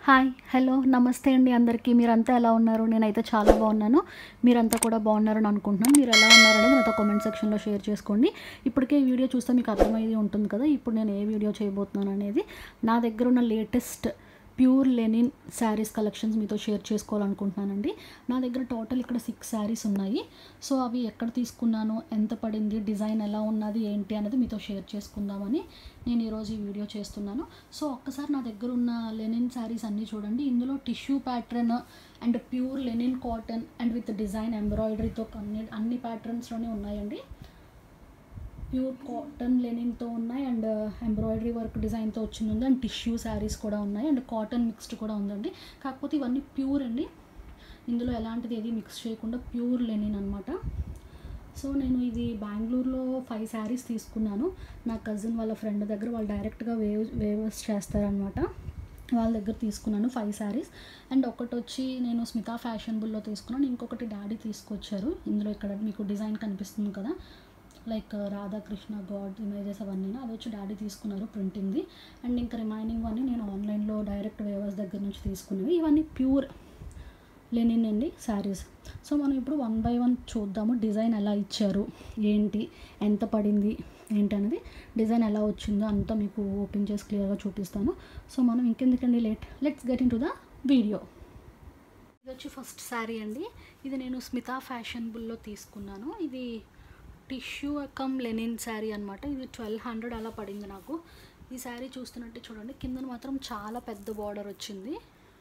hi hello నమస్తే అండి అందరికీ మీరంతా ఎలా ఉన్నారు నేనైతే చాలా బాగున్నాను మీరంతా కూడా బాగున్నారని అనుకుంటున్నాను మీరు ఎలా ఉన్నారనేది నాతో కామెంట్ సెక్షన్లో షేర్ చేసుకోండి ఇప్పటికే ఈ వీడియో చూస్తే మీకు అర్థమయ్యేది ఉంటుంది కదా ఇప్పుడు నేను ఏ వీడియో చేయబోతున్నాను అనేది నా దగ్గర ఉన్న latest pure linen saris collections మీతో షేర్ చేసుకోవాలనుకుంటున్నానండి నా దగ్గర టోటల్ ఇక్కడ సిక్స్ శారీస్ ఉన్నాయి సో అవి ఎక్కడ తీసుకున్నాను ఎంత పడింది డిజైన్ ఎలా ఉన్నది ఏంటి అనేది మీతో షేర్ చేసుకుందామని నేను ఈరోజు ఈ వీడియో చేస్తున్నాను సో ఒక్కసారి నా దగ్గర ఉన్న లెనిన్ శారీస్ అన్నీ చూడండి ఇందులో tissue pattern and pure linen cotton and with design ఎంబ్రాయిడరీతో అన్ని అన్ని ప్యాటర్న్స్లోనే ఉన్నాయండి ప్యూర్ కాటన్ లెనిన్తో ఉన్నాయి అండ్ ఎంబ్రాయిడరీ వర్క్ డిజైన్తో వచ్చింది ఉంది అండ్ టిష్యూ శారీస్ కూడా ఉన్నాయి అండ్ కాటన్ మిక్స్డ్ కూడా ఉందండి కాకపోతే ఇవన్నీ ప్యూర్ అండి ఇందులో ఎలాంటిది ఏది మిక్స్ చేయకుండా ప్యూర్ లెనిన్ అనమాట సో నేను ఇది బెంగళూరులో ఫైవ్ శారీస్ తీసుకున్నాను నా కజిన్ వాళ్ళ ఫ్రెండ్ దగ్గర వాళ్ళు డైరెక్ట్గా వేవ్ వేవర్స్ చేస్తారనమాట వాళ్ళ దగ్గర తీసుకున్నాను ఫైవ్ శారీస్ అండ్ ఒకటి వచ్చి నేను స్మితా ఫ్యాషనబుల్లో తీసుకున్నాను ఇంకొకటి డాడీ తీసుకొచ్చారు ఇందులో ఇక్కడ మీకు డిజైన్ కనిపిస్తుంది కదా లైక్ రాధాకృష్ణ గాడ్ ఇమేజెస్ అవన్నీ అది వచ్చి డాడీ తీసుకున్నారు ప్రింటింగ్ది అండ్ ఇంకా రిమైనింగ్ అన్నీ నేను ఆన్లైన్లో డైరెక్ట్ వేవర్స్ దగ్గర నుంచి తీసుకున్నవి ఇవన్నీ ప్యూర్ లెనిన్ అండి శారీస్ సో మనం ఇప్పుడు వన్ బై వన్ చూద్దాము డిజైన్ ఎలా ఇచ్చారు ఏంటి ఎంత పడింది ఏంటి అనేది డిజైన్ ఎలా వచ్చిందో అంతా మీకు ఓపెన్ చేసి క్లియర్గా చూపిస్తాను సో మనం ఇంకెందుకండి late let's get into the video ఇది వచ్చి ఫస్ట్ శారీ అండి ఇది నేను స్మితా ఫ్యాషనబుల్లో తీసుకున్నాను ఇది టిష్యూ కమ్ లెనిన్ శారీ అనమాట ఇది ట్వెల్వ్ హండ్రెడ్ అలా పడింది నాకు ఈ శారీ చూస్తున్నట్టు చూడండి కింద మాత్రం చాలా పెద్ద బార్డర్ వచ్చింది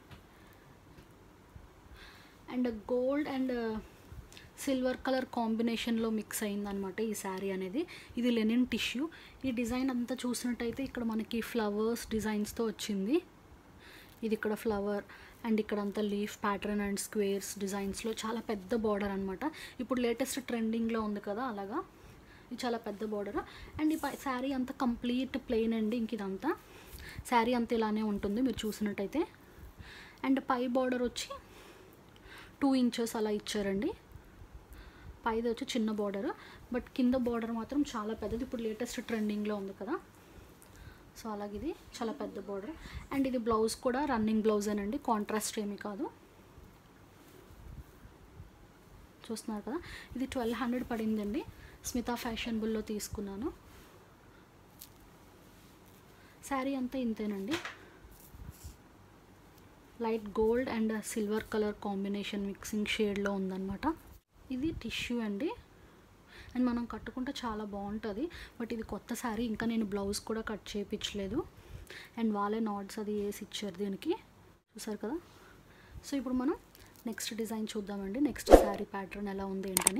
and gold and silver colour కాంబినేషన్లో మిక్స్ అయిందనమాట ఈ శారీ అనేది ఇది లెనిన్ టిష్యూ ఈ డిజైన్ అంతా చూసినట్టయితే ఇక్కడ మనకి ఫ్లవర్స్ డిజైన్స్తో వచ్చింది ఇది ఇక్కడ ఫ్లవర్ అండ్ ఇక్కడ అంతా లీఫ్ ప్యాటర్న్ అండ్ స్క్వేర్స్ డిజైన్స్లో చాలా పెద్ద బార్డర్ అనమాట ఇప్పుడు లేటెస్ట్ ట్రెండింగ్లో ఉంది కదా అలాగా ఇది చాలా పెద్ద బార్డర్ అండ్ ఈ శారీ అంతా కంప్లీట్ ప్లెయిన్ అండి ఇంక ఇదంతా శారీ అంతా ఇలానే ఉంటుంది మీరు చూసినట్టయితే అండ్ పై బార్డర్ వచ్చి టూ ఇంచెస్ అలా ఇచ్చారండి పైది వచ్చి చిన్న బార్డర్ బట్ కింద బార్డర్ మాత్రం చాలా పెద్దది ఇప్పుడు లేటెస్ట్ ట్రెండింగ్లో ఉంది కదా సో అలాగే ఇది చాలా పెద్ద బార్డర్ అండ్ ఇది బ్లౌజ్ కూడా రన్నింగ్ బ్లౌజేనండి కాంట్రాస్ట్ ఏమీ కాదు చూస్తున్నారు కదా ఇది ట్వెల్వ్ హండ్రెడ్ పడిందండి స్మితా ఫ్యాషనబుల్లో తీసుకున్నాను శారీ అంతా ఇంతేనండి light gold and silver colour combination mixing షేడ్లో ఉందన్నమాట ఇది టిష్యూ అండి అండ్ మనం కట్టుకుంటే చాలా బాగుంటుంది బట్ ఇది కొత్త శారీ ఇంకా నేను బ్లౌజ్ కూడా కట్ చేయించలేదు అండ్ వాళ్ళే నాట్స్ అది వేసి ఇచ్చారు దీనికి చూసారు కదా సో ఇప్పుడు మనం నెక్స్ట్ డిజైన్ చూద్దామండి నెక్స్ట్ శారీ ప్యాటర్న్ ఎలా ఉంది ఏంటని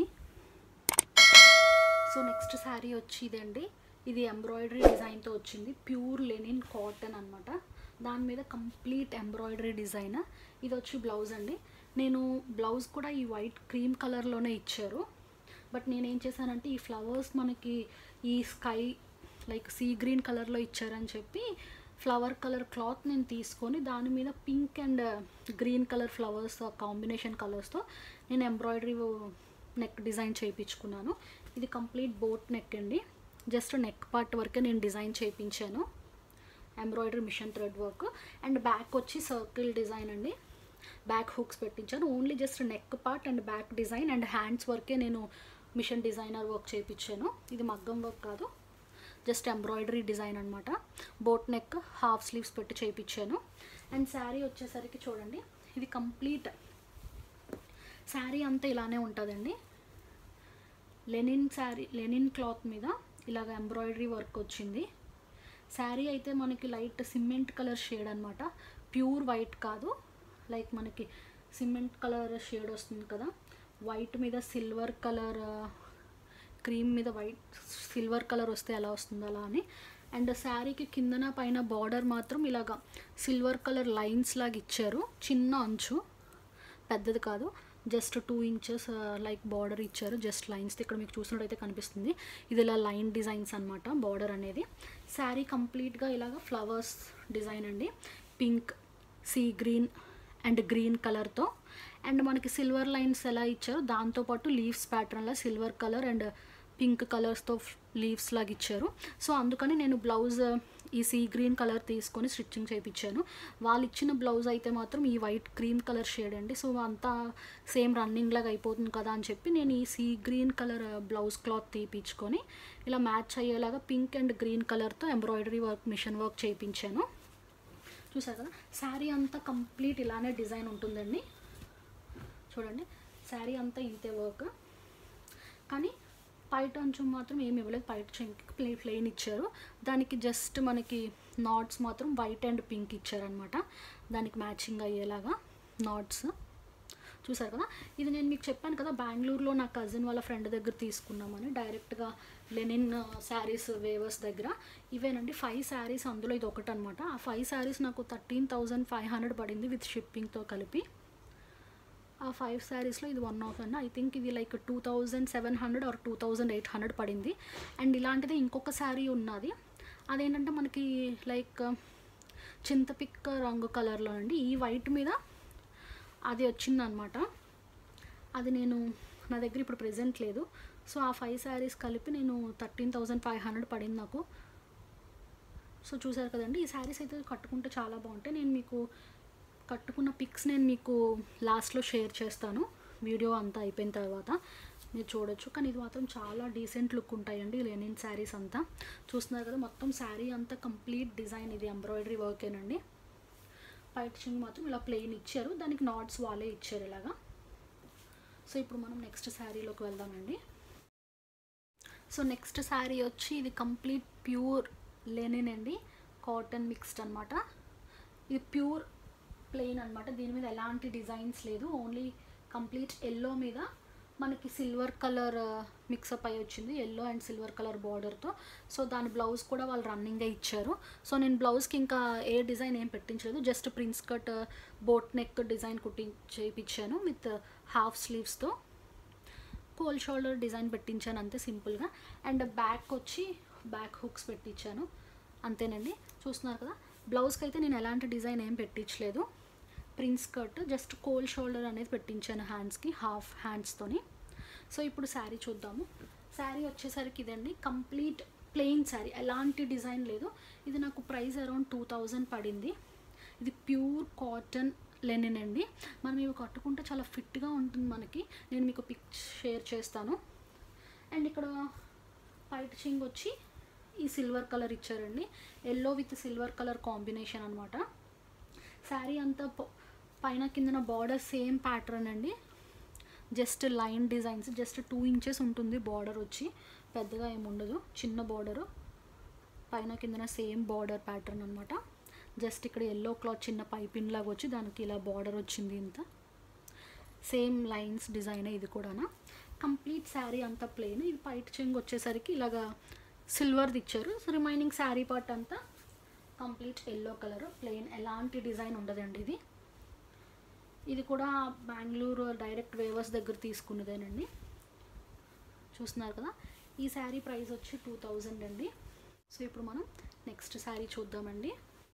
సో నెక్స్ట్ శారీ వచ్చి ఇదండి ఇది ఎంబ్రాయిడరీ డిజైన్తో వచ్చింది ప్యూర్ లెనిన్ కాటన్ అనమాట దాని మీద కంప్లీట్ ఎంబ్రాయిడరీ డిజైన్ ఇది వచ్చి బ్లౌజ్ అండి నేను బ్లౌజ్ కూడా ఈ వైట్ క్రీమ్ కలర్లోనే ఇచ్చారు బట్ నేనేం చేశానంటే ఈ ఫ్లవర్స్ మనకి ఈ స్కై లైక్ సీ గ్రీన్ కలర్లో ఇచ్చారని చెప్పి ఫ్లవర్ కలర్ క్లాత్ నేను తీసుకొని దాని మీద pink and green colour flowers combination కలర్స్తో నేను ఎంబ్రాయిడరీ నెక్ డిజైన్ చేయించుకున్నాను ఇది కంప్లీట్ బోట్ నెక్ అండి జస్ట్ నెక్ పార్ట్ వరకే నేను డిజైన్ చేయించాను embroidery machine thread work and back వచ్చి సర్కిల్ డిజైన్ అండి బ్యాక్ హుక్స్ పెట్టించాను only just neck part and back design and hands వర్కే నేను మిషన్ డిజైనర్ వర్క్ చేయించాను ఇది మగ్గం వర్క్ కాదు జస్ట్ ఎంబ్రాయిడరీ డిజైన్ అనమాట బోట్ నెక్ హాఫ్ స్లీవ్స్ పెట్టి చేయించాను అండ్ శారీ వచ్చేసరికి చూడండి ఇది కంప్లీట్ శారీ అంతా ఇలానే ఉంటుందండి లెనిన్ శారీ లెనిన్ క్లాత్ మీద ఇలాగ ఎంబ్రాయిడరీ వర్క్ వచ్చింది శారీ అయితే మనకి లైట్ సిమెంట్ కలర్ షేడ్ అనమాట ప్యూర్ వైట్ కాదు లైక్ మనకి సిమెంట్ కలర్ షేడ్ వస్తుంది కదా వైట్ మీద సిల్వర్ కలర్ క్రీమ్ మీద వైట్ సిల్వర్ కలర్ వస్తే ఎలా వస్తుందో అలా అని అండ్ శారీకి కిందన పైన బార్డర్ మాత్రం ఇలాగా సిల్వర్ కలర్ లైన్స్ లాగా ఇచ్చారు చిన్న అంచు పెద్దది కాదు just two inches like border ఇచ్చారు జస్ట్ లైన్స్ ఇక్కడ మీకు చూసినట్టయితే కనిపిస్తుంది ఇది ఇలా లైన్ డిజైన్స్ అనమాట బార్డర్ అనేది శారీ కంప్లీట్గా ఇలాగ ఫ్లవర్స్ డిజైన్ అండి pink sea green and green కలర్తో అండ్ మనకి సిల్వర్ లైన్స్ ఎలా ఇచ్చారో దాంతోపాటు లీవ్స్ ప్యాటర్న్లో సిల్వర్ కలర్ అండ్ పింక్ కలర్స్తో లీవ్స్ లాగా ఇచ్చారు సో అందుకని నేను బ్లౌజ్ ఈ సీ గ్రీన్ కలర్ తీసుకొని స్టిచ్చింగ్ చేయించాను వాళ్ళు ఇచ్చిన బ్లౌజ్ అయితే మాత్రం ఈ వైట్ క్రీమ్ కలర్ షేడ్ అండి సో అంతా సేమ్ రన్నింగ్ లాగా అయిపోతుంది కదా అని చెప్పి నేను ఈ sea green colour blouse cloth తీపించుకొని ఇలా మ్యాచ్ అయ్యేలాగా పింక్ అండ్ గ్రీన్ కలర్తో ఎంబ్రాయిడరీ వర్క్ మిషన్ వర్క్ చేయించాను చూసారు కదా శారీ అంతా కంప్లీట్ ఇలానే డిజైన్ ఉంటుందండి చూడండి శారీ అంతా ఇంతే వర్క్ కానీ పైట అంచు మాత్రం ఏమి ఇవ్వలేదు పైట చెంకి ప్లే ప్లెయిన్ ఇచ్చారు దానికి జస్ట్ మనకి నాట్స్ మాత్రం వైట్ అండ్ పింక్ ఇచ్చారనమాట దానికి మ్యాచింగ్ అయ్యేలాగా నాట్స్ చూసారు కదా ఇది నేను మీకు చెప్పాను కదా బెంగళూరులో నా కజిన్ వాళ్ళ ఫ్రెండ్ దగ్గర తీసుకున్నామని డైరెక్ట్గా లెనిన్ శారీస్ వేవర్స్ దగ్గర ఇవేనండి ఫైవ్ శారీస్ అందులో ఇది ఒకటి అనమాట ఆ ఫైవ్ శారీస్ నాకు థర్టీన్ థౌజండ్ ఫైవ్ హండ్రెడ్ పడింది విత్ షిప్పింగ్తో కలిపి ఆ ఫైవ్ శారీస్లో ఇది వన్ ఆఫ్ అండి ఐ థింక్ ఇది like two thousand seven hundred or two thousand eight hundred పడింది అండ్ ఇలాంటిది ఇంకొక శారీ ఉన్నది అదేంటంటే మనకి లైక్ చింతపిక్క రంగు కలర్లో అండి ఈ వైట్ మీద అది వచ్చిందనమాట అది నేను నా దగ్గర ఇప్పుడు ప్రెజెంట్ లేదు సో ఆ ఫైవ్ శారీస్ కలిపి నేను థర్టీన్ థౌజండ్ ఫైవ్ హండ్రెడ్ పడింది నాకు సో చూసారు కదండి ఈ శారీస్ అయితే కట్టుకుంటే చాలా బాగుంటాయి నేను మీకు కట్టుకున్న పిక్స్ నేను మీకు లాస్ట్లో షేర్ చేస్తాను వీడియో అంతా అయిపోయిన తర్వాత మీరు చూడొచ్చు కానీ ఇది మాత్రం చాలా డీసెంట్ లుక్ ఉంటాయండి లెనిన్ శారీస్ అంతా చూస్తున్నారు కదా మొత్తం శారీ అంతా కంప్లీట్ డిజైన్ ఇది ఎంబ్రాయిడరీ వర్కేనండి పైట చింగ్ మాత్రం ఇలా ప్లెయిన్ ఇచ్చారు దానికి నాట్స్ వాళ్ళే ఇచ్చారు ఇలాగా సో ఇప్పుడు మనం నెక్స్ట్ శారీలోకి వెళ్దామండి సో నెక్స్ట్ శారీ వచ్చి ఇది కంప్లీట్ ప్యూర్ లెనిన్ అండి కాటన్ మిక్స్డ్ అనమాట ఇది ప్యూర్ ప్లెయిన్ అనమాట దీని మీద ఎలాంటి డిజైన్స్ లేదు ఓన్లీ కంప్లీట్ ఎల్లో మీద మనకి సిల్వర్ కలర్ మిక్సప్ అయి వచ్చింది ఎల్లో అండ్ సిల్వర్ కలర్ బార్డర్తో సో దాని బ్లౌజ్ కూడా వాళ్ళు రన్నింగ్గా ఇచ్చారు సో నేను బ్లౌజ్కి ఇంకా ఏ డిజైన్ ఏం పెట్టించలేదు just prince cut boat neck design కుట్టి చేయించాను విత్ హాఫ్ స్లీవ్స్తో కోల్ షోల్డర్ డిజైన్ పెట్టించాను అంతే సింపుల్గా అండ్ బ్యాక్ వచ్చి బ్యాక్ హుక్స్ పెట్టించాను అంతేనండి చూస్తున్నారు కదా బ్లౌజ్కి అయితే నేను ఎలాంటి డిజైన్ ఏం పెట్టించలేదు prince cut just cold shoulder అనేది పెట్టించాను హ్యాండ్స్కి హాఫ్ హ్యాండ్స్తోని సో ఇప్పుడు శారీ చూద్దాము శారీ వచ్చేసరికి ఇదండి కంప్లీట్ ప్లెయిన్ శారీ ఎలాంటి డిజైన్ లేదు ఇది నాకు ప్రైస్ అరౌండ్ టూ థౌజండ్ పడింది ఇది ప్యూర్ కాటన్ లెనిన్ అండి మనం ఇవి కట్టుకుంటే చాలా ఫిట్గా ఉంటుంది మనకి నేను మీకు పిక్ షేర్ చేస్తాను అండ్ ఇక్కడ వైట్ చింగ్ వచ్చి ఈ సిల్వర్ కలర్ ఇచ్చారండి yellow with silver colour combination అనమాట శారీ అంతా ప- పైన కిందన బార్డర్ సేమ్ ప్యాటర్న్ అండి just line designs just two inches ఉంటుంది బార్డర్ వచ్చి పెద్దగా ఏమి ఉండదు చిన్న బార్డరు పైన కిందన సేమ్ బార్డర్ ప్యాటర్న్ అనమాట జస్ట్ ఇక్కడ ఎల్లో క్లాత్ చిన్న పైపిన్ లాగా వచ్చి దానికి ఇలా బార్డర్ వచ్చింది ఇంత సేమ్ లైన్స్ డిజైన్ ఇది కూడానా కంప్లీట్ శారీ అంతా ప్లెయిన్ ఇది పైట్ చెంగు వచ్చేసరికి ఇలాగా సిల్వర్ది ఇచ్చారు రిమైనింగ్ శారీ పార్ట్ అంతా కంప్లీట్ ఎల్లో కలర్ ప్లెయిన్ ఎలాంటి డిజైన్ ఉండదండి ఇది ఇది కూడా బెంగళూరు డైరెక్ట్ వేవర్స్ దగ్గర తీసుకున్నదేనండి చూస్తున్నారు కదా ఈ శారీ ప్రైస్ వచ్చి టూ థౌజండ్ అండి సో ఇప్పుడు మనం నెక్స్ట్ శారీ చూద్దామండి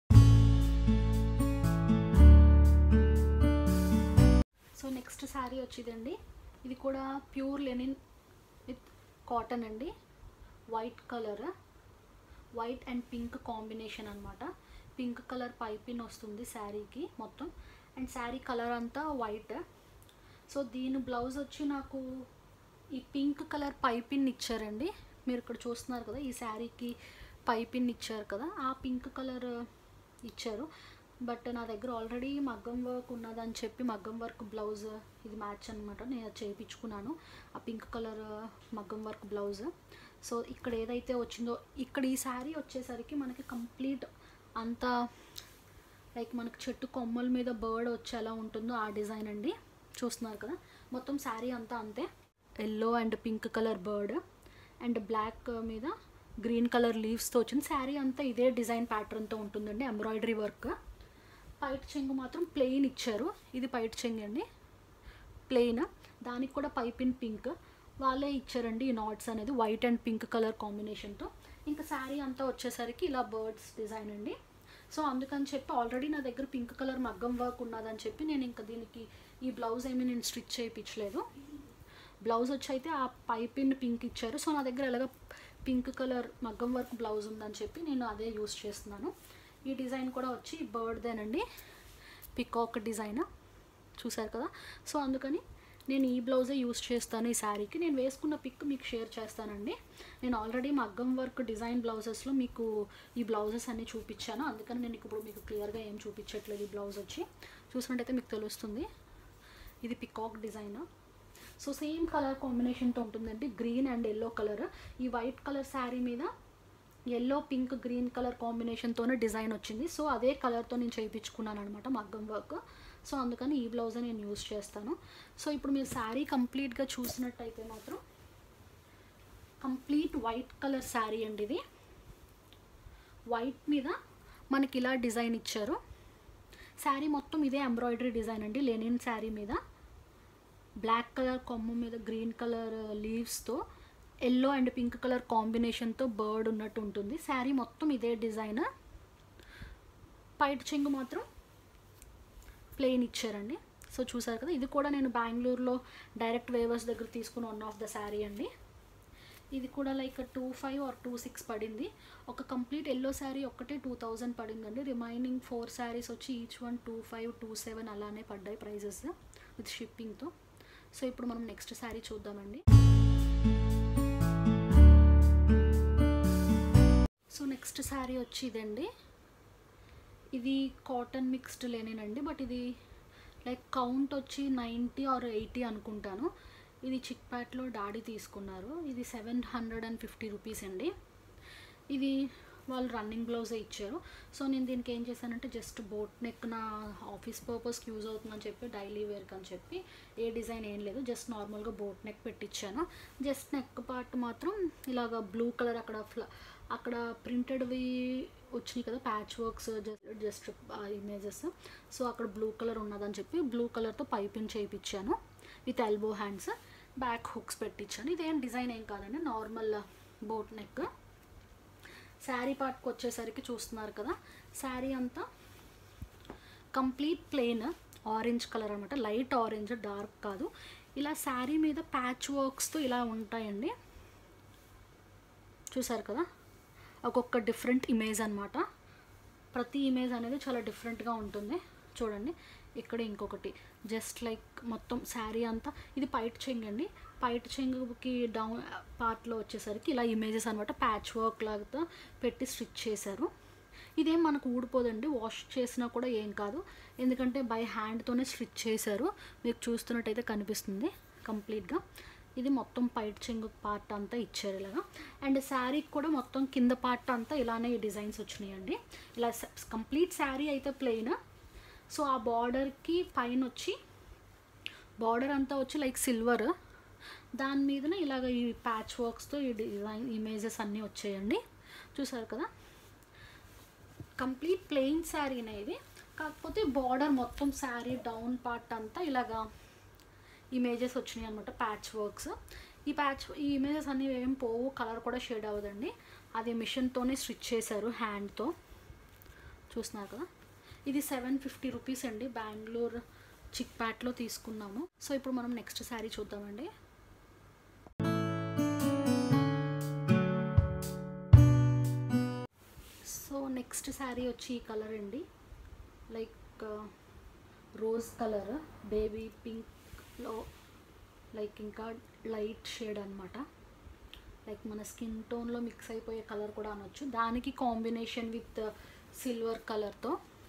సో నెక్స్ట్ శారీ వచ్చిందండి ఇది కూడా ప్యూర్ లెనిన్ విత్ కాటన్ అండి white colour white and pink combination అనమాట పింక్ కలర్ పైపిన్ వస్తుంది శారీకి మొత్తం అండ్ శారీ కలర్ అంతా వైట్ సో దీని బ్లౌజ్ వచ్చి నాకు ఈ పింక్ కలర్ పైపిన్ ఇచ్చారండి మీరు ఇక్కడ చూస్తున్నారు కదా ఈ శారీకి పైపిన్ ఇచ్చారు కదా ఆ పింక్ కలర్ ఇచ్చారు బట్ నా దగ్గర ఆల్రెడీ మగ్గం వర్క్ ఉన్నదని చెప్పి మగ్గం వర్క్ బ్లౌజ్ ఇది మ్యాచ్ అనమాట నేను అది చేయించుకున్నాను ఆ పింక్ కలర్ మగ్గం వర్క్ బ్లౌజ్ సో ఇక్కడ ఏదైతే వచ్చిందో ఇక్కడ ఈ శారీ వచ్చేసరికి మనకి కంప్లీట్ అంతా లైక్ మనకి చెట్టు కొమ్మల మీద బర్డ్ వచ్చి ఎలా ఉంటుందో ఆ డిజైన్ అండి చూస్తున్నారు కదా మొత్తం శారీ అంతా అంతే yellow and pink colour bird and black మీద గ్రీన్ కలర్ లీవ్స్తో వచ్చింది శారీ అంతా ఇదే డిజైన్ ప్యాటర్న్తో ఉంటుందండి ఎంబ్రాయిడరీ వర్క్ పైట్ చెంగు మాత్రం ప్లెయిన్ ఇచ్చారు ఇది పైట్ చెంగు అండి ప్లెయిన్ దానికి కూడా పైపిన్ పింక్ వాళ్ళే ఇచ్చారండి ఈ నాట్స్ అనేది వైట్ అండ్ పింక్ కలర్ కాంబినేషన్తో ఇంకా శారీ అంతా వచ్చేసరికి ఇలా బర్డ్స్ డిజైన్ అండి సో అందుకని చెప్పి ఆల్రెడీ నా దగ్గర పింక్ కలర్ మగ్గం వర్క్ ఉన్నదని చెప్పి నేను ఇంకా దీనికి ఈ బ్లౌజ్ ఏమీ నేను స్టిచ్ చేయించలేదు బ్లౌజ్ వచ్చి అయితే ఆ పైపిన్ పింక్ ఇచ్చారు సో నా దగ్గర ఎలాగ పింక్ కలర్ మగ్గం వర్క్ బ్లౌజ్ ఉందని చెప్పి నేను అదే యూస్ చేస్తున్నాను ఈ డిజైన్ కూడా వచ్చి బర్డ్దేనండి పికాక్ డిజైన్ చూసారు కదా సో అందుకని నేను ఈ బ్లౌజే యూస్ చేస్తాను ఈ శారీకి నేను వేసుకున్న పిక్ మీకు షేర్ చేస్తానండి నేను ఆల్రెడీ మగ్గం వర్క్ డిజైన్ బ్లౌజెస్లో మీకు ఈ బ్లౌజెస్ అన్నీ చూపించాను అందుకని నేను ఇప్పుడు మీకు క్లియర్గా ఏం చూపించట్లేదు ఈ బ్లౌజ్ వచ్చి చూసినట్టయితే మీకు తెలుస్తుంది ఇది peacock design so same colour కాంబినేషన్తో ఉంటుందండి గ్రీన్ అండ్ ఎల్లో కలర్ ఈ వైట్ కలర్ శారీ మీద ఎల్లో పింక్ గ్రీన్ కలర్ కాంబినేషన్తోనే డిజైన్ వచ్చింది సో అదే కలర్తో నేను చేయించుకున్నాను అనమాట మగ్గం వర్క్ సో అందుకని ఈ బ్లౌజే నేను యూస్ చేస్తాను సో ఇప్పుడు మీరు శారీ కంప్లీట్గా చూసినట్టయితే మాత్రం కంప్లీట్ వైట్ కలర్ శారీ అండి ఇది వైట్ మీద మనకి ఇలా డిజైన్ ఇచ్చారు శారీ మొత్తం ఇదే ఎంబ్రాయిడరీ డిజైన్ అండి లెనిన్ శారీ మీద బ్లాక్ కలర్ కొమ్ము మీద గ్రీన్ కలర్ లీవ్స్తో ఎల్లో అండ్ పింక్ కలర్ కాంబినేషన్తో బర్డ్ ఉన్నట్టు ఉంటుంది శారీ మొత్తం ఇదే డిజైన్ పైట్ చెంగు మాత్రం ప్లెయిన్ ఇచ్చారండి సో చూసారు కదా ఇది కూడా నేను బెంగళూరులో డైరెక్ట్ వేవర్స్ దగ్గర తీసుకున్న వన్ ఆఫ్ ద శారీ అండి ఇది కూడా like two five or two six పడింది ఒక కంప్లీట్ ఎల్లో శారీ ఒక్కటే టూ థౌజండ్ పడిందండి రిమైనింగ్ ఫోర్ శారీస్ వచ్చి each one two five two seven అలానే పడ్డాయి ప్రైజెస్ విత్ షిప్పింగ్తో సో ఇప్పుడు మనం నెక్స్ట్ శారీ చూద్దామండి సో నెక్స్ట్ శారీ వచ్చి ఇదండి ఇది కాటన్ మిక్స్డ్ లేనేనండి బట్ ఇది లైక్ కౌంట్ వచ్చి నైంటీ ఆర్ ఎయిటీ అనుకుంటాను ఇది చిక్పేట్లో డాడీ తీసుకున్నారు ఇది seven hundred and fifty rupees అండి ఇది వాళ్ళు రన్నింగ్ బ్లౌజే ఇచ్చారు సో నేను దీనికి ఏం చేశానంటే జస్ట్ బోట్ నెక్ నా ఆఫీస్ పర్పస్కి యూజ్ అవుతుందని చెప్పి డైలీ వేర్కి అని చెప్పి ఏ డిజైన్ ఏం లేదు జస్ట్ నార్మల్గా బోట్ నెక్ పెట్టించాను జస్ట్ నెక్ పార్ట్ మాత్రం ఇలాగ బ్లూ కలర్ అక్కడ ఫ్ల అక్కడ ప్రింటెడ్వి వచ్చినాయి కదా patch works just images so అక్కడ బ్లూ కలర్ ఉన్నదని చెప్పి బ్లూ కలర్తో పైపింగ్ చేయించాను with elbow hands back hooks పెట్టించాను ఇదేం డిజైన్ ఏం కాదండి నార్మల్ బోట్ నెక్ శారీ పార్ట్కి వచ్చేసరికి చూస్తున్నారు కదా శారీ అంతా కంప్లీట్ ప్లెయిన్ ఆరెంజ్ కలర్ అనమాట లైట్ ఆరెంజ్ డార్క్ కాదు ఇలా శారీ మీద ప్యాచ్ వర్క్స్తో ఇలా ఉంటాయండి చూసారు కదా ఒక్కొక్క డిఫరెంట్ ఇమేజ్ అనమాట ప్రతి ఇమేజ్ అనేది చాలా డిఫరెంట్గా ఉంటుంది చూడండి ఇక్కడ ఇంకొకటి జస్ట్ లైక్ మొత్తం శారీ అంతా ఇది పైట్ చెంగ్ అండి పైట్ చెంగుకి డౌన్ పార్ట్లో వచ్చేసరికి ఇలా ఇమేజెస్ అనమాట ప్యాచ్ వర్క్ లాగా పెట్టి స్టిచ్ చేశారు ఇదేం మనకు ఊడిపోదండి వాష్ చేసినా కూడా ఏం కాదు ఎందుకంటే బై హ్యాండ్తోనే స్టిచ్ చేశారు మీకు చూస్తున్నట్టయితే కనిపిస్తుంది కంప్లీట్గా ఇది మొత్తం పైట్ చెంగు పార్ట్ అంతా ఇచ్చారు ఇలాగా అండ్ శారీకి కూడా మొత్తం కింద పార్ట్ అంతా ఇలానే ఈ డిజైన్స్ వచ్చినాయండి ఇలా కంప్లీట్ శారీ అయితే ప్లెయిన్ సో ఆ బార్డర్కి పైన వచ్చి బార్డర్ అంతా వచ్చి లైక్ సిల్వర్ దాని మీదన ఇలాగ ఈ ప్యాచ్ వర్క్స్తో ఈ డిజైన్ ఇమేజెస్ అన్నీ వచ్చాయండి చూసారు కదా కంప్లీట్ ప్లెయిన్ శారీనే ఇది కాకపోతే బార్డర్ మొత్తం శారీ డౌన్ పార్ట్ అంతా ఇలాగా ఇమేజెస్ వచ్చినాయి అనమాట ప్యాచ్ వర్క్స్ ఈ ప్యాచ్ ఈ ఇమేజెస్ అన్నీ ఏం పోవు కలర్ కూడా షేడ్ అవ్వదండి అది మిషన్తోనే స్టిచ్ చేశారు హ్యాండ్తో చూస్తున్నారు కదా ఇది సెవెన్ ఫిఫ్టీ రూపీస్ అండి బెంగళూరు చిక్ప్యాట్లో తీసుకున్నాము సో ఇప్పుడు మనం నెక్స్ట్ శారీ చూద్దామండి సో నెక్స్ట్ శారీ వచ్చి ఈ కలర్ అండి లైక్ రోజ్ కలర్ బేబీ పింక్లో లైక్ ఇంకా లైట్ షేడ్ అనమాట లైక్ మన స్కిన్ టోన్లో మిక్స్ అయిపోయే కలర్ కూడా అనొచ్చు దానికి కాంబినేషన్ విత్ సిల్వర్ కలర్తో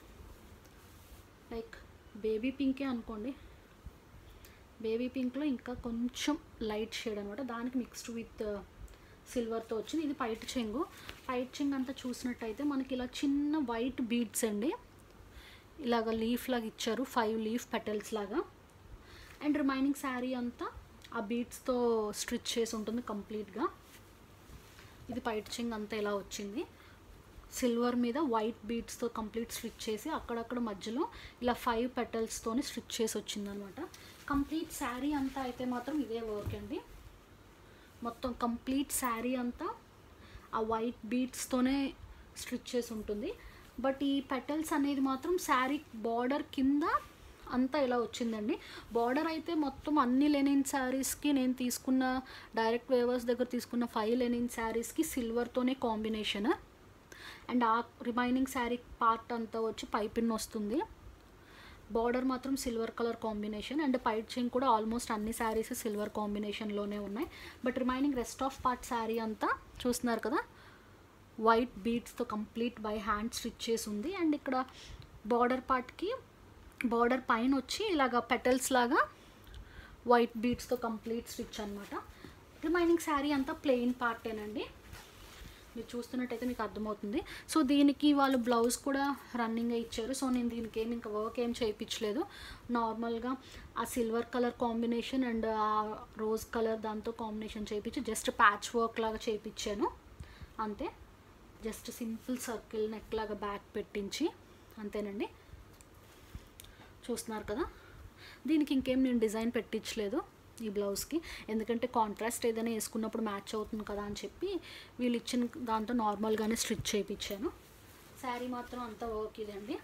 లైక్ బేబీ పింకే అనుకోండి బేబీ పింక్లో ఇంకా కొంచెం లైట్ షేడ్ అనమాట దానికి మిక్స్డ్ విత్ సిల్వర్తో వచ్చింది ఇది పైట్ చెంగు పైట్ చెంగు అంతా చూసినట్టయితే మనకి ఇలా చిన్న వైట్ బీడ్స్ అండి ఇలాగ లీఫ్ లాగా ఇచ్చారు ఫైవ్ లీఫ్ పెటల్స్ లాగా అండ్ రిమైనింగ్ శారీ అంతా ఆ బీడ్స్తో స్టిచ్ చేసి ఉంటుంది కంప్లీట్గా ఇది పైట్ చెంగ్ అంతా ఇలా వచ్చింది సిల్వర్ మీద వైట్ బీడ్స్తో కంప్లీట్ స్టిచ్ చేసి అక్కడక్కడ మధ్యలో ఇలా ఫైవ్ పెటల్స్తోని స్టిచ్ చేసి వచ్చిందనమాట కంప్లీట్ శారీ అంతా అయితే మాత్రం ఇదే వర్క్ అండి మొత్తం కంప్లీట్ శారీ అంతా ఆ వైట్ బీడ్స్తోనే స్టిచ్ చేసి ఉంటుంది బట్ ఈ పెటల్స్ అనేది మాత్రం శారీ బార్డర్ కింద అంతా ఇలా వచ్చిందండి బార్డర్ అయితే మొత్తం అన్ని లెనిన్ శారీస్కి నేను తీసుకున్న డైరెక్ట్ వేవర్స్ దగ్గర తీసుకున్న ఫైవ్ లెనిన్ శారీస్కి సిల్వర్తోనే కాంబినేషన్ అండ్ ఆ రిమైనింగ్ శారీ పార్ట్ అంతా వచ్చి పైపిన్ వస్తుంది బార్డర్ మాత్రం సిల్వర్ కలర్ కాంబినేషన్ అండ్ పైట్ చెంగ్ కూడా ఆల్మోస్ట్ అన్ని శారీస్ సిల్వర్ కాంబినేషన్లోనే ఉన్నాయి but remaining rest of part sari అంతా చూస్తున్నారు కదా వైట్ బీడ్స్తో కంప్లీట్ బై హ్యాండ్ స్టిచ్ చేసి ఉంది అండ్ ఇక్కడ బార్డర్ పార్ట్కి బార్డర్ పైన వచ్చి ఇలాగ పెటల్స్ లాగా వైట్ బీడ్స్తో కంప్లీట్ స్టిచ్ అనమాట రిమైనింగ్ శారీ అంతా ప్లెయిన్ పార్టేనండి మీరు చూస్తున్నట్టయితే మీకు అర్థమవుతుంది సో దీనికి వాళ్ళు బ్లౌజ్ కూడా రన్నింగ్ ఇచ్చారు సో నేను దీనికి ఏమి ఇంకా వర్క్ ఏం చేయించలేదు నార్మల్గా ఆ సిల్వర్ కలర్ కాంబినేషన్ అండ్ ఆ రోజ్ కలర్ దాంతో కాంబినేషన్ చేయించి జస్ట్ ప్యాచ్ వర్క్ లాగా చేయించాను అంతే జస్ట్ సింపుల్ సర్కిల్ నెక్ లాగా బ్యాక్ పెట్టించి అంతేనండి చూస్తున్నారు కదా దీనికి ఇంకేం నేను డిజైన్ పెట్టించలేదు ఈ బ్లౌజ్కి ఎందుకంటే కాంట్రాస్ట్ ఏదైనా వేసుకున్నప్పుడు మ్యాచ్ అవుతుంది కదా అని చెప్పి వీళ్ళు ఇచ్చిన దాంతో నార్మల్గానే స్టిచ్ చేయించాను శారీ మాత్రం అంత వర్క్ ఇదండి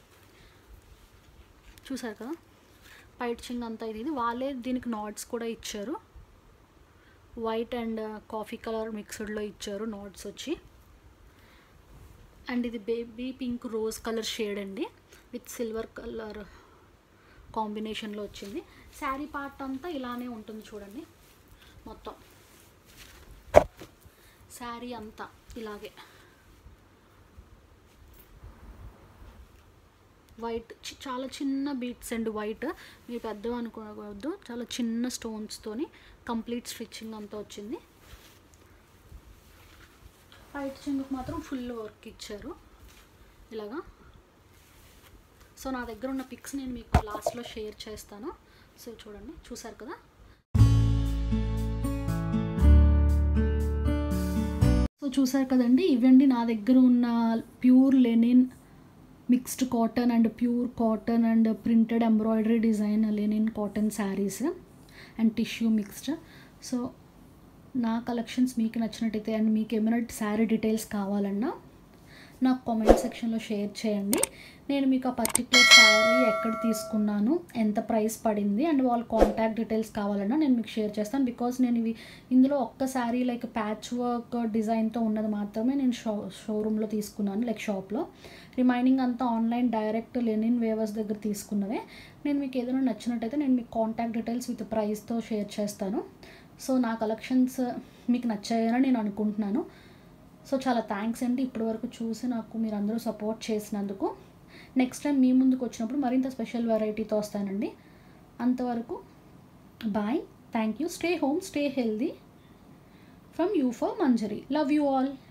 చూసారు కదా పైట్చింగ్ అంతా ఇది ఇది వాళ్ళే దీనికి నాట్స్ కూడా ఇచ్చారు వైట్ అండ్ కాఫీ కలర్ మిక్స్డ్లో ఇచ్చారు నాట్స్ వచ్చి అండ్ ఇది baby pink rose colour shade అండి విత్ సిల్వర్ కలర్ కాంబినేషన్లో వచ్చింది శారీ పార్ట్ అంతా ఇలానే ఉంటుంది చూడండి మొత్తం శారీ అంతా ఇలాగే వైట్ చి- చాలా చిన్న బీట్స్ అండ్ వైట్ మీరు పెద్దగా అనుకోవద్దు చాలా చిన్న స్టోన్స్తోని కంప్లీట్ స్టిచ్చింగ్ అంతా వచ్చింది వైట్ చెంగుకు మాత్రం ఫుల్ వర్క్ ఇచ్చారు ఇలాగా సో నా దగ్గర ఉన్న పిక్స్ నేను మీకు లాస్ట్లో షేర్ చేస్తాను సో చూడండి చూసారు కదా సో చూసారు కదండి ఇవండి నా దగ్గర ఉన్న pure linen mixed cotton and pure cotton and printed embroidery design linen cotton saris and tissue mixed so నా కలెక్షన్స్ మీకు నచ్చినట్టయితే అండ్ మీకు ఏమైనా శారీ డీటెయిల్స్ కావాలన్నా నాకు కామెంట్ సెక్షన్లో షేర్ చేయండి నేను మీకు ఆ పర్టికులర్ శారీ ఎక్కడ తీసుకున్నాను ఎంత ప్రైస్ పడింది అండ్ వాళ్ళ కాంటాక్ట్ డీటెయిల్స్ కావాలన్నా నేను మీకు షేర్ చేస్తాను బికాజ్ నేను ఇవి ఇందులో ఒక్క శారీ లైక్ ప్యాచ్ వర్క్ డిజైన్తో ఉన్నది మాత్రమే నేను షో షోరూంలో తీసుకున్నాను లైక్ షాప్లో రిమైనింగ్ అంతా ఆన్లైన్ డైరెక్ట్ లెనిన్ వేవర్స్ దగ్గర తీసుకున్నవే నేను మీకు ఏదైనా నచ్చినట్టయితే నేను మీకు కాంటాక్ట్ డీటెయిల్స్ విత్ ప్రైస్తో షేర్ చేస్తాను సో నా కలెక్షన్స్ మీకు నచ్చాయని నేను అనుకుంటున్నాను సో చాలా థ్యాంక్స్ అండి ఇప్పటి వరకు చూసి నాకు మీరు అందరూ సపోర్ట్ చేసినందుకు నెక్స్ట్ టైం మీ ముందుకు వచ్చినప్పుడు మరింత స్పెషల్ వెరైటీతో వస్తానండి అంతవరకు bye thank you stay home stay healthy from you for Manjari love you all